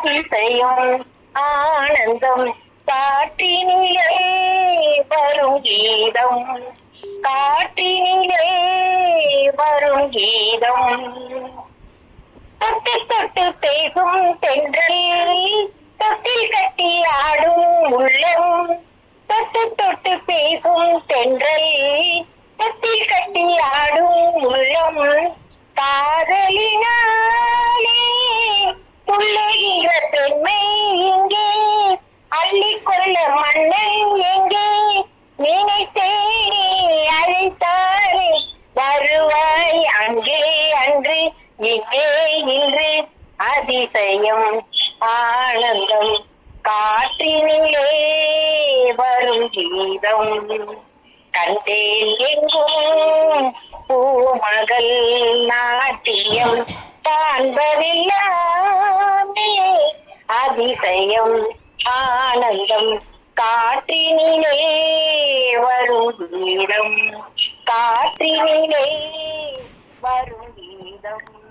அதிசயம் ஆனந்தம் காற்றினிலே வரும் கீதம் காற்றினிலே வரும் கீதம் தொட்டு தொட்டு பேசும் தென்றல் தொட்டில் கட்டி ஆடும் உள்ளம் தொட்டு தொட்டு பேசும் தென்றல் தொட்டில் கட்டி ஆடும் உள்ளம் காதலினாலே துள்ளுகிற பெண்மை இங்கே அள்ளிக்கொள்ள மன்னன் எங்கே நினைத்தேனே அழைத்தாரே வருவாய் அங்கே அன்று இங்கே இன்று அதிசயம் ஆனந்தம் காற்றினிலே வரும் கீதம் கண்டேன் எங்கும் பூமகள் நாட்டியம் காண்பதில்லாமே அதிசயம் ஆனந்தம் காற்றினிலே வரும் கீதம் காற்றினிலே வரும் கீதம்